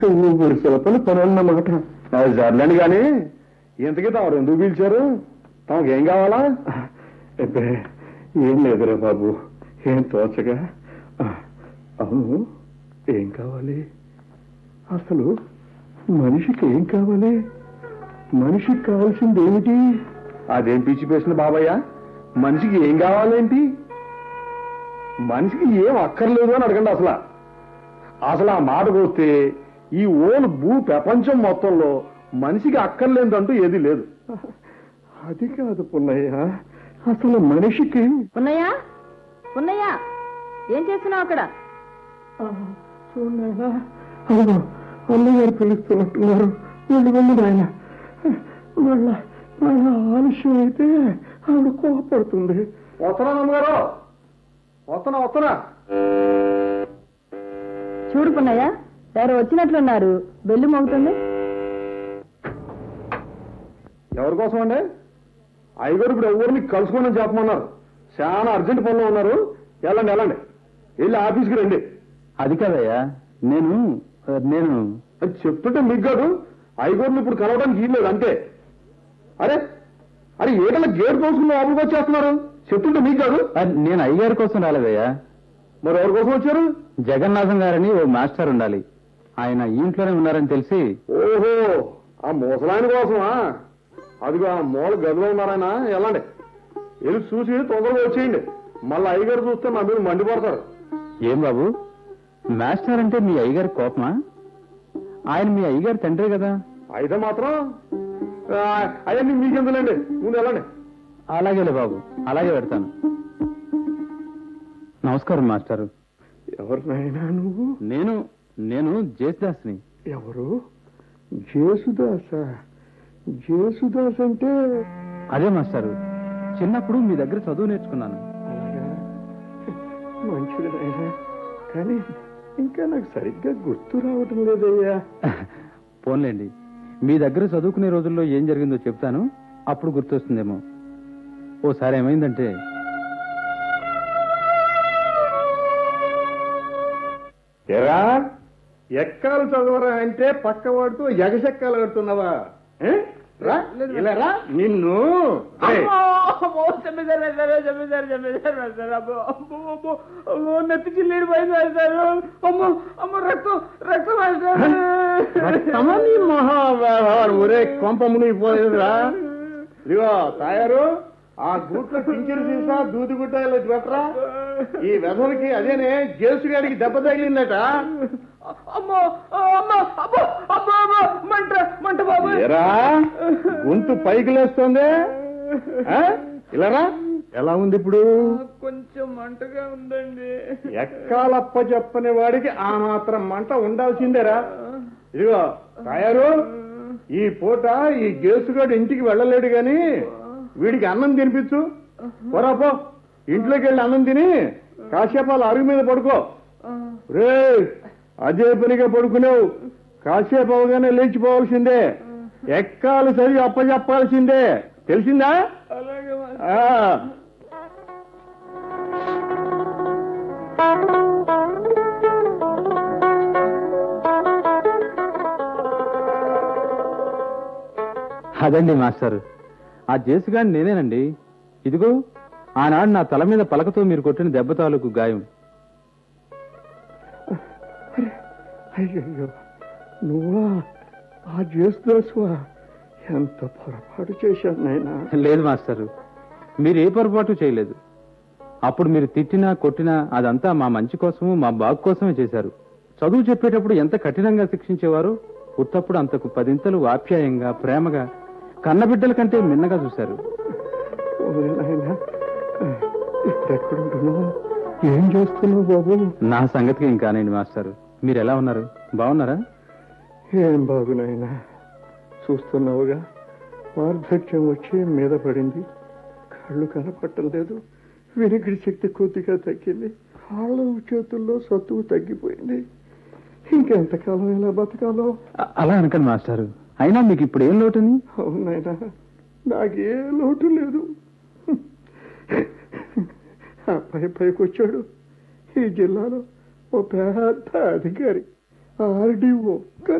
ఊపిరి సులపని పని అన్నమాట అది సర్లేండి కానీ ఇంతకీ తమరు ఎందుకు పిలిచారు తమకు ఏం కావాలా అబ్బే ఏం లేదురా బాబు ఏం తోచగా ఆ, అవును ఏం కావాలి అసలు మనిషికి ఏం కావాలి మనిషికి కావాల్సింది ఏమిటి అదేం పిచ్చి పేసిన బాబయ్య మనిషికి ఏం కావాలేంటి మనిషికి ఏం అక్కర్లేదు అని అడగండి అసలు అసలు ఆ మాట పోతే ఈ ఓన్ భూ ప్రపంచం మొత్తంలో మనిషికి అక్కర్లేదంటూ ఏది లేదు అది కాదు పుల్లయ్య అసలు మనిషికి ఉన్నయ్యా ఉన్నయ్యా ఏం చేస్తున్నావు అక్కడ ఆ, చూడనాయనా అవును అమ్మగారు పిలుస్తున్నట్టున్నారు వెళ్ళి వెళ్ళి నాయన వాళ్ళ వాళ్ళ ఆలస్యం అయితే ఆవిడ కోపడుతుంది వస్తున్నా అమ్మగారు వస్తున్నా వస్తున్నా చూడు పున్నయ్య ఎవరు వచ్చినట్లున్నారు బెల్లు మోగుతుంది ఎవరి కోసం అండి అయ్యగారు ఇప్పుడు ఎవరిని కలుసుకోమని చెప్పమన్నారు చాలా అర్జెంట్ పనిలో ఉన్నారు వెళ్ళండి వెళ్ళండి వెళ్ళి ఆఫీస్కి రండి అది కాదయ్యా నేను నేను అది చెప్తుంటే మీకు కాదు అయ్యగారిని ఇప్పుడు కలవడానికి వీల్లేదు అంతే అరే అరే ఏదైనా గేట్ కోసుకుని లోపలికి వచ్చేస్తున్నారు చెప్తుంటే మీకు కాదు అది నేను అయ్యగారి కోసం రాలేదయ్యా మరి ఎవరి కోసం వచ్చారు జగన్నాథం గారని ఓ మాస్టర్ ఉండాలి ఆయన ఈ ఇంట్లోనే ఉన్నారని తెలిసి ఓహో ఆ ముసలాయన కోసమా అదిగో ఆ మూల గదిలో ఉన్నారాయన వెళ్ళండి వెళ్ళి చూసి తొందరగా వచ్చేయండి మళ్ళీ అయ్యగారు చూస్తే నా మీద మండిపడతారు ఏం బాబు మాస్టర్ అంటే మీ అయ్యగారి కోపమా ఆయన మీ అయ్యగారి తండ్రే కదా అయితే మాత్రం అవన్నీ మీకెందులండి ముందు వెళ్ళండి అలాగేలే బాబు అలాగే పెడతాను నమస్కారం మాస్టారు ఎవరు నాయనా నువ్వు నేను నేను జేసుదాస్ని ఎవరు జేసుదాస జేసుదాస్ అంటే అదే మాస్టారు చిన్నప్పుడు మీ దగ్గర చదువు నేర్చుకున్నాను అలాగా మంచిది నాయనా కానీ ఇంకా నాకు సరిగ్గా గుర్తు రావటం లేదయ్యా పోన్లేండి మీ దగ్గర చదువుకునే రోజుల్లో ఏం జరిగిందో చెప్తాను అప్పుడు గుర్తొస్తుందేమో ఓసారి ఏమైందంటే ఎరా ఎక్కాలు చదవరా అంటే పక్కవాడుతూ ఎగసెక్కాలు కడుతున్నావా ఏ? రా, ఇలా రా, నిన్ను ఏయ్, నెత్తి చిల్లీడు పోయింది సార్ అమ్మో అమ్మో రక్తం రక్తం రక్తమా నీ మహావ్యవహారం ఒరే కొంప మునిగిపోయేదిరా ఇదిగో తాయారు ఆ గూట్లో పింఛరు సీసా దూది గుడ్డ ఇలా పెట్టరా ఈ వెధలకి అదేనే జేసుగాడికి దెబ్బ తగిలిందట అమ్మో అమ్మో అమ్మో అమ్మో అమ్మో మంట మంట బాబు ఏరా గొంతు పైకి లేస్తుంది ఆ? ఇలా రా ఎలా ఉంది ఇప్పుడు కొంచెం మంటగా ఉందండి ఎక్కాలప్ప చెప్పని వాడికి ఆ మాత్రం మంట ఉండాల్సిందేరా ఇదిగో తాయారు ఈ పూట ఈ గేసుగాడు ఇంటికి వెళ్ళలేడు గాని వీడికి అన్నం తినిపించు పోరా పో ఇంట్లోకి వెళ్ళి అన్నం తిని కాసేపు అలా అరుగు మీద పడుకో రే అదే పనిగా పడుకునేవు కాసేపు అవగానే లేచిపోవాల్సిందే ఎక్కాలి సరి అప్పచెప్పాల్సిందే తెలిసిందా అలాగే ఆ అదండి మాస్టర్ ఆ జేసుగాని నేనేనండి ఇదిగో ఆనాడు నా తల మీద పలకతో మీరు కొట్టిన దెబ్బ తాలూకు గాయం అయ్యయ్యో నువ్వా ఆ జేసుదాసువా ఎంత పొరపాటు చేశాను నాయనా లేదు మాస్టర్ మీరు ఏ పొరపాటు చేయలేదు అప్పుడు మీరు తిట్టినా కొట్టినా అదంతా మా మంచి కోసము మా బాగు కోసమే చేశారు చదువు చెప్పేటప్పుడు ఎంత కఠినంగా శిక్షించేవారు ఉత్తప్పుడు అంతకు పదింతలు ఆప్యాయంగా ప్రేమగా కన్నబిడ్డల కంటే మిన్నగా చూశారు ఓ నాయనా ఎక్కడుంటున్నావు ఏం చేస్తున్నావు బాబు నా సంగతికి ఇంకానండి మాస్టర్ మీరు ఎలా ఉన్నారు బాగున్నారా ఏం బాబు నాయనా చూస్తున్నావుగా వార్ధక్యం వచ్చి మీద పడింది కళ్ళు కనపట్టం లేదు వినికిడి శక్తి కొద్దిగా తగ్గింది కాళ్ళు చేతుల్లో సత్తువు తగ్గిపోయింది ఇంకెంతకాలం ఇలా బతకాలో అ- అలా అనకండి మాస్టారు అయినా మీకు ఇప్పుడు ఏం లోటుంది అవునాయనా నాకే లోటు లేదు ఆ పై పైకి వచ్చాడు ఈ జిల్లాలో ఓ పెద్ద అధికారి ఆర్డీఓ